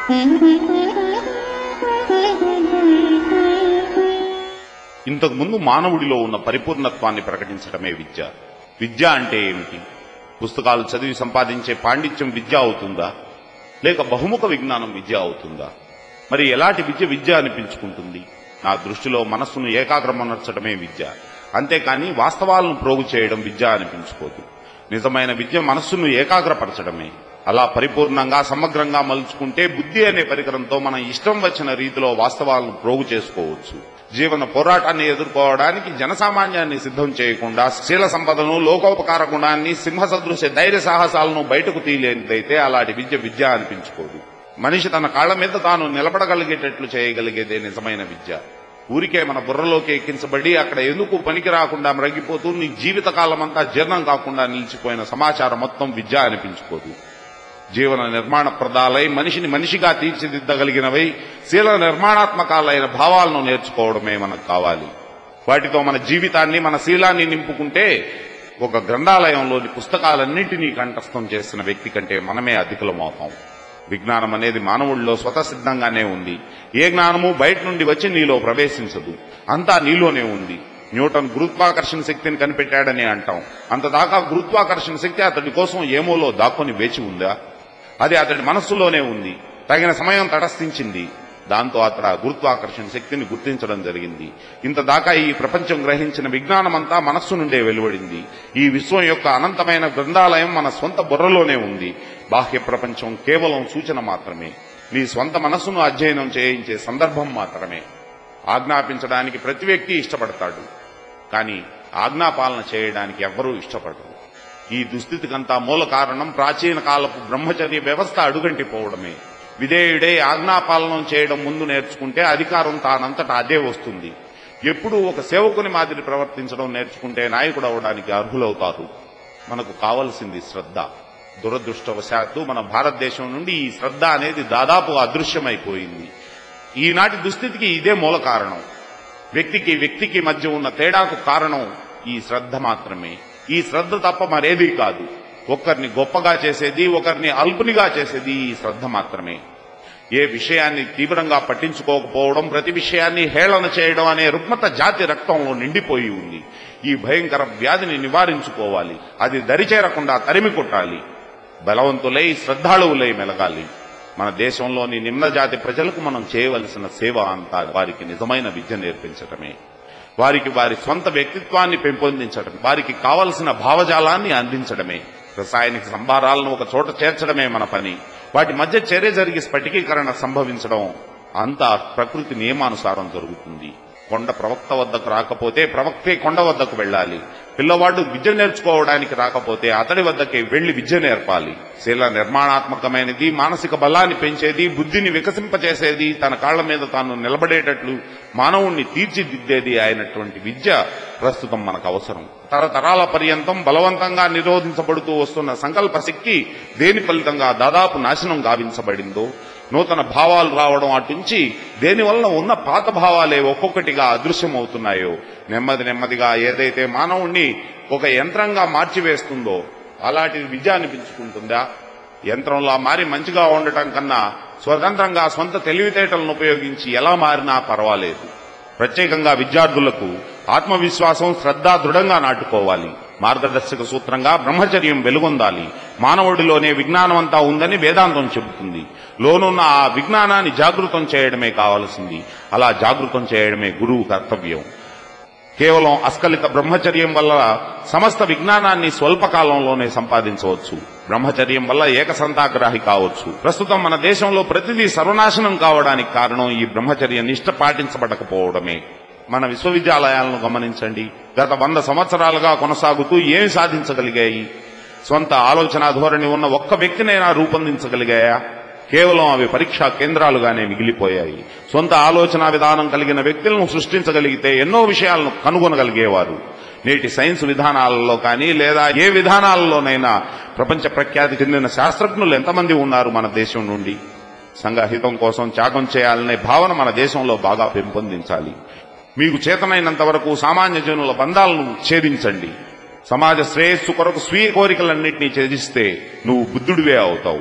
ఇంతకు ముందు మానవుడిలో ఉన్న పరిపూర్ణత్వాన్ని ప్రకటించడమే విద్య విద్య అంటే ఏమిటి పుస్తకాలు చదివి సంపాదించే పాండిత్యం విద్య అవుతుందా లేక బహుముఖ విజ్ఞానం విద్య అవుతుందా మరి ఎలాంటి విద్య విద్య అనిపించుకుంటుంది నా దృష్టిలో మనస్సును ఏకాగ్రమనర్చడమే విద్య అంతేకాని వాస్తవాలను ప్రోగు చేయడం విద్య అనిపించుకోదు నిజమైన విద్య మనస్సును ఏకాగ్రపరచడమే అలా పరిపూర్ణంగా సమగ్రంగా మలుచుకుంటే బుద్ధి అనే పరికరంతో మనం ఇష్టం వచ్చిన రీతిలో వాస్తవాలను ప్రోగు చేసుకోవచ్చు జీవన పోరాటాన్ని ఎదుర్కోవడానికి జనసామాన్యాన్ని సిద్ధం చేయకుండా శీల సంపదను లోకోపకార గుణాన్ని సింహ సదృశ ధైర్య సాహసాలను బయటకు తీయలేనిదైతే అలాంటి విద్య విద్య అనిపించుకోదు మనిషి తన కాళ్ల మీద తాను నిలబడగలిగేటట్లు చేయగలిగేదే నిజమైన విద్య ఊరికే మన బుర్రలోకి ఎక్కించబడి అక్కడ ఎందుకు పనికి రాకుండా మ్రగిపోతూ నీ జీవిత కాలమంతా జీర్ణం కాకుండా నిలిచిపోయిన సమాచారం మొత్తం విద్య అనిపించుకోదు జీవన నిర్మాణ ప్రదాలై మనిషిని మనిషిగా తీర్చిదిద్దగలిగినవై శీల నిర్మాణాత్మకాలైన భావాలను నేర్చుకోవడమే మనకు కావాలి వాటితో మన జీవితాన్ని మన శీలాన్ని నింపుకుంటే ఒక గ్రంథాలయంలోని పుస్తకాలన్నింటినీ కంఠస్థం చేసిన వ్యక్తి కంటే మనమే అధికులమవుతాం విజ్ఞానం అనేది మానవుడిలో స్వతసిద్ధంగానే ఉంది ఏ జ్ఞానము బయట నుండి వచ్చి నీలో ప్రవేశించదు అంతా నీలోనే ఉంది న్యూటన్ గురుత్వాకర్షణ శక్తిని కనిపెట్టాడని అంటాం అంతదాకా గురుత్వాకర్షణ శక్తి అతడి కోసం ఏమోలో దాక్కుని వేచి ఉందా అది అతడి మనస్సులోనే ఉంది తగిన సమయం తటస్థించింది దాంతో అతడు ఆ గురుత్వాకర్షణ శక్తిని గుర్తించడం జరిగింది ఇంతదాకా ఈ ప్రపంచం గ్రహించిన విజ్ఞానమంతా మనస్సు నుండే వెలువడింది ఈ విశ్వం యొక్క అనంతమైన గ్రంథాలయం మన స్వంత బుర్రలోనే ఉంది బాహ్య ప్రపంచం కేవలం సూచన మాత్రమే నీ స్వంత మనస్సును అధ్యయనం చేయించే సందర్భం మాత్రమే ఆజ్ఞాపించడానికి ప్రతి వ్యక్తి ఇష్టపడతాడు కానీ ఆజ్ఞాపాలన చేయడానికి ఎవ్వరూ ఇష్టపడరు ఈ దుస్థితికంతా మూల కారణం ప్రాచీన కాలపు బ్రహ్మచర్య వ్యవస్థ అడుగంటిపోవడమే విధేయుడే ఆజ్ఞాపాలనం చేయడం ముందు నేర్చుకుంటే అధికారం తానంతటా అదే వస్తుంది ఎప్పుడూ ఒక సేవకుని మాదిరి ప్రవర్తించడం నేర్చుకుంటే నాయకుడు అవడానికి అర్హులవుతారు మనకు కావలసింది శ్రద్ధ దురదృష్టవశాత్తు మన భారతదేశం నుండి ఈ శ్రద్ధ అనేది దాదాపు అదృశ్యమైపోయింది ఈనాటి దుస్థితికి ఇదే మూల కారణం వ్యక్తికి వ్యక్తికి మధ్య ఉన్న తేడాకు కారణం ఈ శ్రద్ధ మాత్రమే ఈ శ్రద్ధ తప్ప మరేదీ కాదు ఒకరిని గొప్పగా చేసేది ఒకరిని అల్పునిగా చేసేది ఈ శ్రద్ధ మాత్రమే ఏ విషయాన్ని తీవ్రంగా పట్టించుకోకపోవడం ప్రతి విషయాన్ని హేళన చేయడం అనే రుగ్మత జాతి రక్తంలో నిండిపోయి ఉంది ఈ భయంకర వ్యాధిని నివారించుకోవాలి అది దరిచేరకుండా తరిమి కొట్టాలి బలవంతులై శ్రద్ధాళువులై మెలగాలి మన దేశంలోని నిమ్న జాతి ప్రజలకు మనం చేయవలసిన సేవ అంతా వారికి నిజమైన విద్య నేర్పించటమే వారికి వారి స్వంత వ్యక్తిత్వాన్ని పెంపొందించడం వారికి కావలసిన భావజాలాన్ని అందించడమే రసాయనిక సంభారాలను ఒక చోట చేర్చడమే మన పని వాటి మధ్య చర్య జరిగి స్ఫటికీకరణ సంభవించడం అంతా ప్రకృతి నియమానుసారం జరుగుతుంది కొండ ప్రవక్త వద్దకు రాకపోతే ప్రవక్తే కొండ వద్దకు వెళ్ళాలి పిల్లవాడు విద్య నేర్చుకోవడానికి రాకపోతే అతడి వద్దకే వెళ్లి విద్య నేర్పాలి శీల నిర్మాణాత్మకమైనది మానసిక బలాన్ని పెంచేది బుద్ధిని వికసింపచేసేది తన కాళ్ల మీద తాను నిలబడేటట్లు మానవుణ్ణి తీర్చిదిద్దేది అయినటువంటి విద్య ప్రస్తుతం మనకు అవసరం తరతరాల పర్యంతం బలవంతంగా నిరోధించబడుతూ వస్తున్న సంకల్ప శక్తి దేని ఫలితంగా దాదాపు నాశనం గావించబడిందో నూతన భావాలు రావడం అటుంచి దేని వలన ఉన్న పాత భావాలే ఒక్కొక్కటిగా అదృశ్యమవుతున్నాయో నెమ్మది నెమ్మదిగా ఏదైతే మానవుణ్ణి ఒక యంత్రంగా మార్చివేస్తుందో అలాంటి విద్య అనిపించుకుంటుందా యంత్రంలా మారి మంచిగా ఉండటం కన్నా స్వతంత్రంగా సొంత తెలివితేటలను ఉపయోగించి ఎలా మారినా పర్వాలేదు ప్రత్యేకంగా విద్యార్థులకు ఆత్మవిశ్వాసం శ్రద్ధ దృఢంగా నాటుకోవాలి మార్గదర్శక సూత్రంగా బ్రహ్మచర్యం వెలుగొందాలి మానవుడిలోనే విజ్ఞానం అంతా ఉందని వేదాంతం చెబుతుంది లోనున్న ఆ విజ్ఞానాన్ని జాగృతం చేయడమే కావాల్సింది అలా జాగృతం చేయడమే గురువు కర్తవ్యం కేవలం అస్కలిత బ్రహ్మచర్యం వల్ల సమస్త విజ్ఞానాన్ని స్వల్పకాలంలోనే సంపాదించవచ్చు బ్రహ్మచర్యం వల్ల ఏకసంతాగ్రాహి కావచ్చు ప్రస్తుతం మన దేశంలో ప్రతిదీ సర్వనాశనం కావడానికి కారణం ఈ బ్రహ్మచర్య నిష్ట పాటించబడకపోవడమే మన విశ్వవిద్యాలయాలను గమనించండి గత వంద సంవత్సరాలుగా కొనసాగుతూ ఏమి సాధించగలిగాయి స్వంత ఆలోచన ధోరణి ఉన్న ఒక్క వ్యక్తినైనా రూపొందించగలిగాయా కేవలం అవి పరీక్షా కేంద్రాలుగానే మిగిలిపోయాయి సొంత ఆలోచన విధానం కలిగిన వ్యక్తులను సృష్టించగలిగితే ఎన్నో విషయాలను కనుగొనగలిగేవారు నేటి సైన్స్ విధానాలలో కానీ లేదా ఏ విధానాలలోనైనా ప్రపంచ ప్రఖ్యాతి చెందిన శాస్త్రజ్ఞులు ఎంతమంది ఉన్నారు మన దేశం నుండి సంఘహితం కోసం త్యాగం చేయాలనే భావన మన దేశంలో బాగా పెంపొందించాలి మీకు చేతనైనంత వరకు సామాన్య జనుల బంధాలను ఛేదించండి సమాజ శ్రేయస్సు కొరకు స్వీయ కోరికలన్నింటినీ ఛేదిస్తే నువ్వు బుద్ధుడివే అవుతావు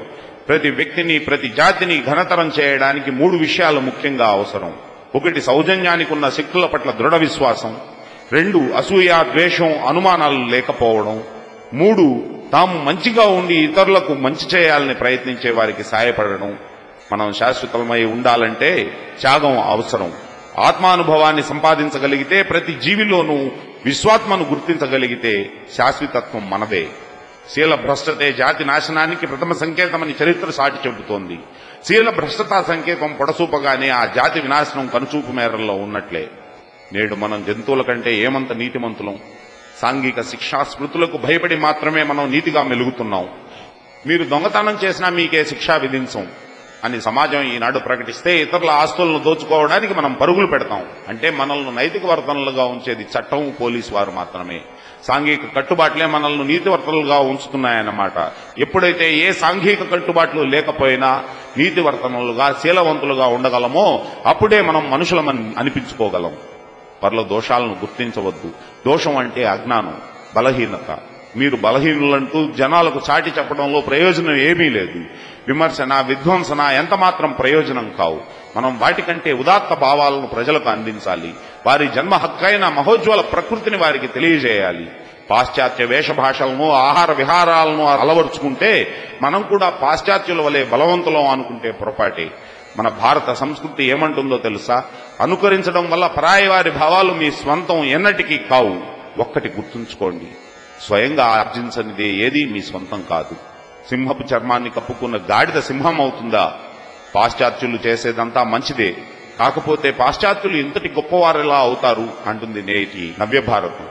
ప్రతి వ్యక్తిని ప్రతి జాతిని ఘనతరం చేయడానికి మూడు విషయాలు ముఖ్యంగా అవసరం ఒకటి సౌజన్యానికి ఉన్న శక్తుల పట్ల దృఢ విశ్వాసం రెండు అసూయ ద్వేషం అనుమానాలు లేకపోవడం మూడు తాము మంచిగా ఉండి ఇతరులకు మంచి చేయాలని ప్రయత్నించే వారికి సాయపడడం మనం శాశ్వతమై ఉండాలంటే త్యాగం అవసరం ఆత్మానుభవాన్ని సంపాదించగలిగితే ప్రతి జీవిలోనూ విశ్వాత్మను గుర్తించగలిగితే శాశ్వతత్వం మనదే శీల భ్రష్టతే జాతి నాశనానికి ప్రథమ సంకేతమని చరిత్ర సాటి చెబుతోంది శీల భ్రష్టతా సంకేతం పొడసూపగానే ఆ జాతి వినాశనం కనుచూపు మేరల్లో ఉన్నట్లే నేడు మనం జంతువుల కంటే ఏమంత నీతిమంతులం సాంఘిక శిక్షా స్మృతులకు భయపడి మాత్రమే మనం నీతిగా మెలుగుతున్నాం మీరు దొంగతనం చేసినా మీకే శిక్ష విధించం అని సమాజం ఈనాడు ప్రకటిస్తే ఇతరుల ఆస్తులను దోచుకోవడానికి మనం పరుగులు పెడతాం అంటే మనల్ని నైతిక వర్తనలుగా ఉంచేది చట్టం పోలీసు వారు మాత్రమే సాంఘిక కట్టుబాట్లే మనల్ని నీతివర్తనలుగా ఉంచుతున్నాయన్నమాట ఎప్పుడైతే ఏ సాంఘిక కట్టుబాట్లు లేకపోయినా నీతివర్తనలుగా శీలవంతులుగా ఉండగలమో అప్పుడే మనం మనుషులమని అనిపించుకోగలం పర్ల దోషాలను గుర్తించవద్దు దోషం అంటే అజ్ఞానం బలహీనత మీరు బలహీనులంటూ జనాలకు చాటి చెప్పడంలో ప్రయోజనం ఏమీ లేదు విమర్శన విధ్వంసన ఎంత మాత్రం ప్రయోజనం కావు మనం వాటికంటే ఉదాత్త భావాలను ప్రజలకు అందించాలి వారి జన్మ హక్కైన మహోజ్వల ప్రకృతిని వారికి తెలియజేయాలి పాశ్చాత్య వేషభాషలను ఆహార విహారాలను అలవరుచుకుంటే మనం కూడా పాశ్చాత్యుల వలె బలవంతులం అనుకుంటే పొరపాటే మన భారత సంస్కృతి ఏమంటుందో తెలుసా అనుకరించడం వల్ల పరాయి వారి భావాలు మీ స్వంతం ఎన్నటికీ కావు ఒక్కటి గుర్తుంచుకోండి స్వయంగా ఆర్జించనిదే ఏదీ మీ సొంతం కాదు సింహపు చర్మాన్ని కప్పుకున్న గాడిద సింహం అవుతుందా పాశ్చాత్యులు చేసేదంతా మంచిదే కాకపోతే పాశ్చాత్యులు ఇంతటి గొప్పవారెలా అవుతారు అంటుంది నేటి నవ్య భారతం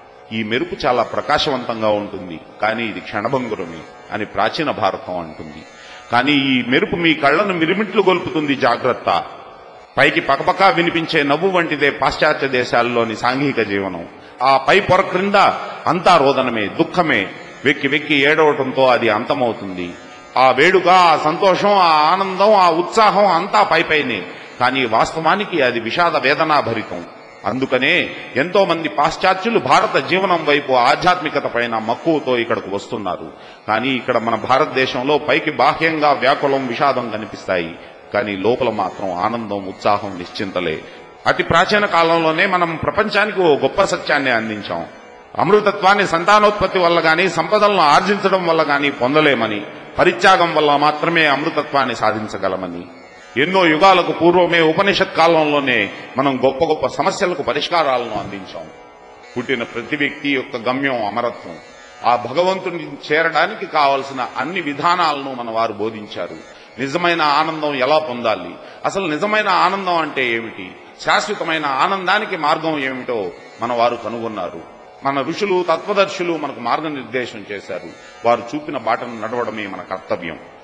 ఈ మెరుపు చాలా ప్రకాశవంతంగా ఉంటుంది కానీ ఇది క్షణభంగురమే అని ప్రాచీన భారతం అంటుంది కానీ ఈ మెరుపు మీ కళ్ళను మిరిమిట్లు గొల్పుతుంది జాగ్రత్త పైకి పకపకా వినిపించే నవ్వు వంటిదే పాశ్చాత్య దేశాల్లోని సాంఘిక జీవనం ఆ పై పొర క్రింద అంతా రోదనమే దుఃఖమే వెక్కి వెక్కి ఏడవటంతో అది అంతమవుతుంది ఆ వేడుక ఆ సంతోషం ఆ ఆనందం ఆ ఉత్సాహం అంతా పైపైనే కానీ వాస్తవానికి అది విషాద వేదనాభరితం అందుకనే ఎంతో మంది పాశ్చాత్యులు భారత జీవనం వైపు ఆధ్యాత్మికత పైన మక్కువతో ఇక్కడకు వస్తున్నారు కానీ ఇక్కడ మన భారతదేశంలో పైకి బాహ్యంగా వ్యాకులం విషాదం కనిపిస్తాయి కానీ లోపల మాత్రం ఆనందం ఉత్సాహం నిశ్చింతలే అతి ప్రాచీన కాలంలోనే మనం ప్రపంచానికి ఓ గొప్ప సత్యాన్ని అందించాం అమృతత్వాన్ని సంతానోత్పత్తి వల్ల గాని సంపదలను ఆర్జించడం వల్ల గాని పొందలేమని పరిత్యాగం వల్ల మాత్రమే అమృతత్వాన్ని సాధించగలమని ఎన్నో యుగాలకు పూర్వమే ఉపనిషత్ కాలంలోనే మనం గొప్ప గొప్ప సమస్యలకు పరిష్కారాలను అందించాం పుట్టిన ప్రతి వ్యక్తి యొక్క గమ్యం అమరత్వం ఆ భగవంతుని చేరడానికి కావలసిన అన్ని విధానాలను మన వారు బోధించారు నిజమైన ఆనందం ఎలా పొందాలి అసలు నిజమైన ఆనందం అంటే ఏమిటి శాశ్వతమైన ఆనందానికి మార్గం ఏమిటో మన వారు కనుగొన్నారు మన ఋషులు తత్వదర్శులు మనకు మార్గనిర్దేశం చేశారు వారు చూపిన బాటను నడవడమే మన కర్తవ్యం